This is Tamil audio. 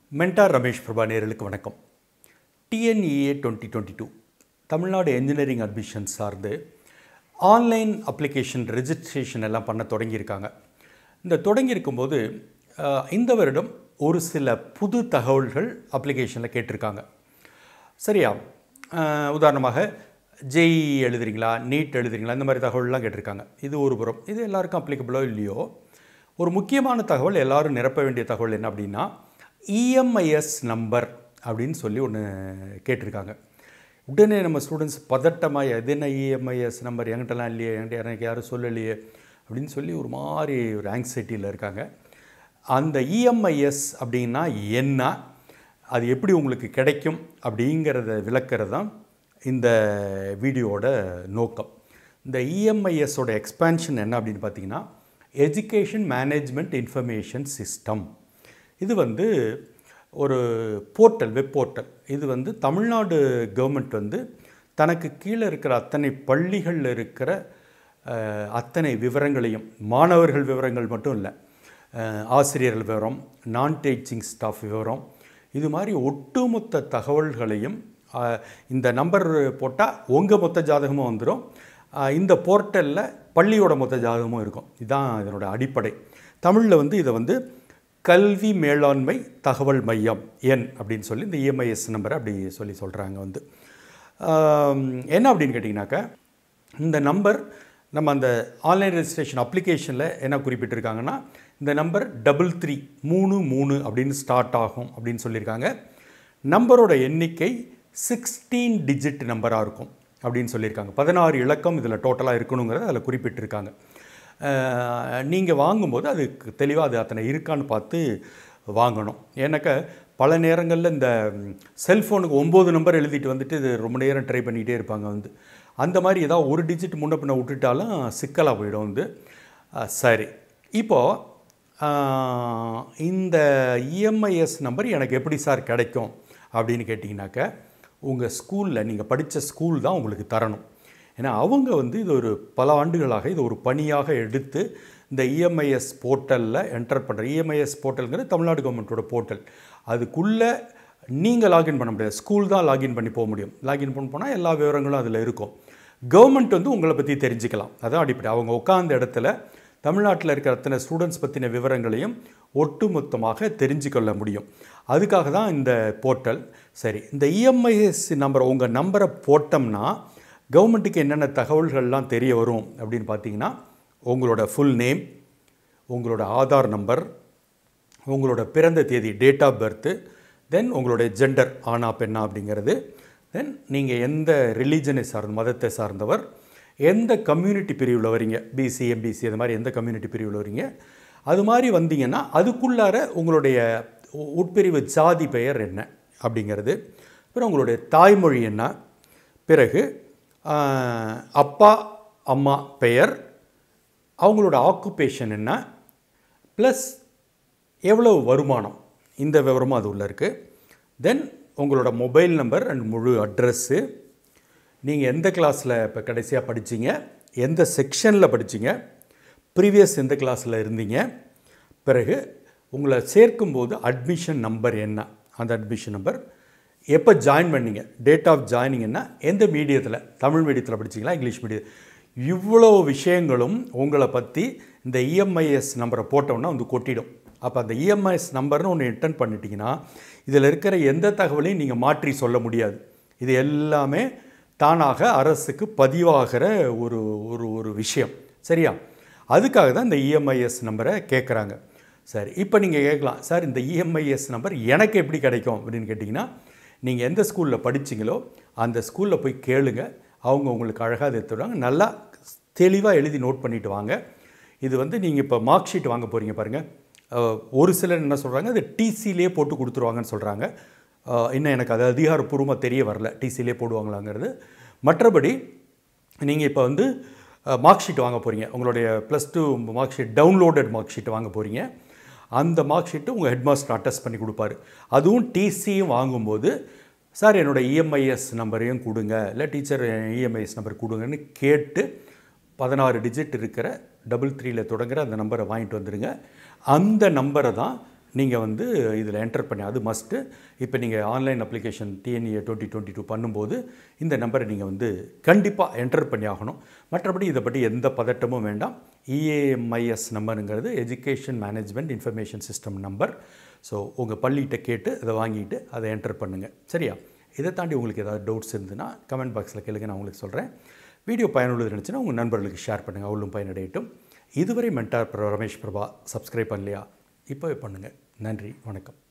மென்டார் ரமேஷ் பிரபா நேயர்களுக்கு வணக்கம் TNEA twenty twenty two Tamil Nadu engineering admission சார்ந்து ஆன்லைன் அப்ளிகேஷன் ரெஜிஸ்ட்ரேஷன் எல்லாம் பண்ண தொடங்கியிருக்காங்க இந்த தொடங்கியிருக்கும்போது அஹ், இந்த வருடம் ஒரு சில புது தகவல்கள் அப்ளிகேஷனில் கேட்டிருக்காங்க சரியா அஹ், உதாரணமாக ஜெஇ எழுதுறீங்களா நீட் எழுதுறீங்களா இந்த மாதிரி தகவல்லாம் கேட்டிருக்காங்க இது ஒரு புறம் இது எல்லாருக்கும் அப்ளிகபிளோ இல்லையோ ஒரு முக்கியமான தகவல் எல்லாரும் நிரப்ப வேண்டிய தகவல் என்ன அப்படின்னா இஎம்ஐஎஸ் நம்பர் அப்படின்னு சொல்லி ஒன்று கேட்டிருக்காங்க உடனே நம்ம ஸ்டூடெண்ட்ஸ் பதட்டமாக எது என்ன இஎம்ஐஎஸ் நம்பர் என்கிட்டலாம் இல்லையே என்கிட்ட எனக்கு யாரும் சொல்லலையே அப்படின்னு சொல்லி ஒரு மாதிரி ஒரு ஆங்ஸைட்டியில் இருக்காங்க அந்த இஎம்ஐஎஸ் அப்படின்னா என்ன அது எப்படி உங்களுக்கு கிடைக்கும் அப்படிங்கிறத விளக்கிறது தான் இந்த வீடியோவோட நோக்கம் இந்த இஎம்ஐஎஸோட எக்ஸ்பேன்ஷன் என்ன அப்படின்னு பார்த்தீங்கன்னா எஜுகேஷன் மேனேஜ்மெண்ட் இன்ஃபர்மேஷன் சிஸ்டம் இது வந்து ஒரு போர்ட்டல் வெப் போர்ட்டல் இது வந்து தமிழ்நாடு கவர்மெண்ட் வந்து தனக்கு கீழே இருக்கிற அத்தனை பள்ளிகளில் இருக்கிற அஹ், அத்தனை விவரங்களையும் மாணவர்கள் விவரங்கள் மட்டும் இல்லை அஹ், ஆசிரியர்கள் விவரம் நான் டீச்சிங் ஸ்டாஃப் விவரம் இது மாதிரி ஒட்டுமொத்த தகவல்களையும் அஹ், இந்த நம்பர் போட்டால் உங்கள் மொத்த ஜாதகமும் வந்துடும் அஹ், இந்த போர்ட்டலில் பள்ளியோட மொத்த ஜாதகமும் இருக்கும் இதுதான் இதனோட அடிப்படை தமிழில் வந்து இதை வந்து கல்வி மேலாண்மை தகவல் மையம் எண் அப்படின்னு சொல்லி இந்த இஎம்ஐஎஸ் நம்பரை அப்படி சொல்லி சொல்கிறாங்க வந்து ஆம், என்ன அப்படின்னு கேட்டிங்கனாக்கா இந்த நம்பர் நம்ம அந்த ஆன்லைன் ரெஜிஸ்ட்ரேஷன் அப்ளிகேஷனில் என்ன குறிப்பிட்டிருக்காங்கன்னா இந்த நம்பர் டபுள் த்ரீ மூணு மூணு அப்படின்னு ஸ்டார்ட் ஆகும் அப்படின்னு சொல்லியிருக்காங்க நம்பரோட எண்ணிக்கை சிக்ஸ்டீன் டிஜிட் நம்பராக இருக்கும் அப்படின்னு சொல்லியிருக்காங்க பதினாறு இலக்கம் இதில் டோட்டலாக இருக்கணுங்கிறத அதில் குறிப்பிட்டிருக்காங்க நீங்கள் வாங்கும்போது அதுக்கு தெளிவாக அது அத்தனை இருக்கான்னு பார்த்து வாங்கணும் ஏன்னாக்கா பல நேரங்களில் இந்த செல்ஃபோனுக்கு ஒம்பது நம்பர் எழுதிட்டு வந்துட்டு இது ரொம்ப நேரம் ட்ரை பண்ணிக்கிட்டே இருப்பாங்க வந்து அந்த மாதிரி ஏதாவது ஒரு டிஜிட் முன்ன பின்ன விட்டுட்டாலும் சிக்கலாக போயிடும் வந்து அஹ், சரி இப்போது ஆஹ், இந்த இஎம்ஐஎஸ் நம்பர் எனக்கு எப்படி சார் கிடைக்கும் அப்படின்னு கேட்டிங்கனாக்கா உங்கள் ஸ்கூலில் நீங்கள் படித்த ஸ்கூல் தான் உங்களுக்கு தரணும் ஏன்னா அவங்க வந்து இது ஒரு பல ஆண்டுகளாக இது ஒரு பணியாக எடுத்து இந்த இஎம்ஐஎஸ் போர்ட்டலில் என்டர் பண்ணுற இஎம்ஐஎஸ் போர்ட்டலுங்கிறது தமிழ்நாடு கவர்மெண்ட்டோட போர்ட்டல் அதுக்குள்ளே நீங்கள் லாகின் பண்ண முடியாது ஸ்கூல் தான் லாகின் பண்ணி போக முடியும் லாகின் பண்ண போனால் எல்லா விவரங்களும் அதில் இருக்கும் கவர்மெண்ட் வந்து உங்களை பற்றி தெரிஞ்சுக்கலாம் அதான் அடிப்படை அவங்க உட்கார்ந்த இடத்துல தமிழ்நாட்டில் இருக்கிற அத்தனை ஸ்டூடெண்ட்ஸ் பற்றின விவரங்களையும் ஒட்டுமொத்தமாக தெரிஞ்சுக்கொள்ள முடியும் அதுக்காக தான் இந்த போர்ட்டல் சரி இந்த இஎம்ஐஎஸ் நம்பர் உங்கள் நம்பரை போட்டோம்னா கவர்மெண்ட்டுக்கு என்னென்ன தகவல்கள்லாம் தெரிய வரும் அப்படின்னு பார்த்தீங்கன்னா உங்களோட ஃபுல் நேம் உங்களோட ஆதார் நம்பர் உங்களோட பிறந்த தேதி டேட் ஆஃப் பர்த்து தென் உங்களுடைய ஜெண்டர் ஆணா பெண்ணா அப்படிங்கிறது தென் நீங்கள் எந்த ரிலீஜனை சார்ந்த மதத்தை சார்ந்தவர் எந்த கம்யூனிட்டி பிரிவில் வரீங்க பிசி எம்பிசி அது மாதிரி எந்த கம்யூனிட்டி பிரிவில் வரீங்க அது மாதிரி வந்தீங்கன்னா அதுக்குள்ளார உங்களுடைய உ- உட்பிரிவு ஜாதி பெயர் என்ன அப்படிங்கிறது அப்புறம் உங்களுடைய தாய்மொழி என்ன பிறகு ஆஹ், அப்பா அம்மா பெயர் அவங்களோட ஆக்குபேஷன் என்ன ப்ளஸ் எவ்வளவு வருமானம் இந்த விவரமும் அது உள்ளே இருக்குது தென் உங்களோட மொபைல் நம்பர் அண்ட் முழு அட்ரஸ்ஸு நீங்கள் எந்த கிளாஸில் இப்போ கடைசியாக படிச்சீங்க எந்த செக்ஷனில் படிச்சீங்க ப்ரீவியஸ் எந்த கிளாஸில் இருந்தீங்க பிறகு உங்களை சேர்க்கும்போது அட்மிஷன் நம்பர் என்ன அந்த அட்மிஷன் நம்பர் எப்போ ஜாயின் பண்ணீங்க டேட் ஆஃப் ஜாயினிங் என்ன எந்த மீடியத்தில் தமிழ் மீடியத்தில் படிச்சீங்களா இங்கிலீஷ் மீடியம் இவ்வளோ விஷயங்களும் உங்களை பற்றி இந்த இஎம்ஐஎஸ் நம்பரை போட்டோம்னா வந்து கொட்டிடும் அப்போ அந்த இஎம்ஐஎஸ் நம்பர்னு ஒன்று என்டர் பண்ணிட்டீங்கன்னா இதில் இருக்கிற எந்த தகவலையும் நீங்கள் மாற்றி சொல்ல முடியாது இது எல்லாமே தானாக அரசுக்கு பதிவாகிற ஒரு ஒரு ஒரு விஷயம் சரியா அதுக்காக தான் இந்த இஎம்ஐஎஸ் நம்பரை கேட்குறாங்க சரி இப்போ நீங்கள் கேட்கலாம் சார் இந்த இஎம்ஐஎஸ் நம்பர் எனக்கு எப்படி கிடைக்கும் அப்படின்னு கேட்டிங்கன்னா நீங்கள் எந்த ஸ்கூலில் படிச்சீங்களோ அந்த ஸ்கூலில் போய் கேளுங்க அவங்க உங்களுக்கு அழகாக அதை எடுத்துடுவாங்க நல்லா தெளிவாக எழுதி நோட் பண்ணிட்டு வாங்க இது வந்து நீங்கள் இப்போ மார்க் ஷீட் வாங்க போகிறீங்க பாருங்கள் அஹ், ஒரு சிலர் என்ன சொல்கிறாங்க அது டிசிலே போட்டு கொடுத்துருவாங்கன்னு சொல்கிறாங்க இன்னும் எனக்கு அது அதிகாரப்பூர்வமாக தெரிய வரல டிசிலே போடுவாங்களாங்கிறது மற்றபடி நீங்கள் இப்போ வந்து மார்க் ஷீட் வாங்க போகிறீங்க உங்களுடைய plus two mark sheet downloaded mark sheet வாங்க போகிறீங்க அந்த மார்க் ஷீட்டு உங்கள் ஹெட்மாஸ்டர் அட்டஸ்ட் பண்ணி கொடுப்பாரு அதுவும் டிசியும் வாங்கும்போது சார் என்னோட இஎம்ஐஎஸ் நம்பரையும் கொடுங்க இல்லை டீச்சர் இஎம்ஐஎஸ் நம்பர் கொடுங்கன்னு கேட்டு பதினாறு டிஜிட் இருக்கிற டபுள் த்ரீல தொடங்குற அந்த நம்பரை வாங்கிட்டு வந்துடுங்க அந்த நம்பரை தான் நீங்கள் வந்து இதில் என்டர் பண்ணி அது மஸ்ட்டு இப்போ நீங்கள் online application TNEA twenty twenty two பண்ணும்போது இந்த நம்பரை நீங்கள் வந்து கண்டிப்பாக என்டர் பண்ணி ஆகணும் மற்றபடி இதை பற்றி எந்த பதட்டமும் வேண்டாம் இஏஎம்ஐஎஸ் நம்பருங்கிறது education management information system number so உங்கள் பள்ளிகிட்ட கேட்டு அதை வாங்கிட்டு அதை என்டர் பண்ணுங்கள் சரியா இதை தாண்டி உங்களுக்கு ஏதாவது டவுட்ஸ் இருந்ததுன்னா கமெண்ட் பாக்ஸில் கேளுங்க நான் உங்களுக்கு சொல்கிறேன் வீடியோ பயனுள்ளது இருந்துச்சுன்னா உங்கள் நண்பர்களுக்கு ஷேர் பண்ணுங்கள் அவளும் பயனடையட்டும் இதுவரை மென்டார் ரமேஷ் பிரபா சப்ஸ்கிரைப் பண்ணலையா இப்போவே பண்ணுங்கள் நன்றி வணக்கம்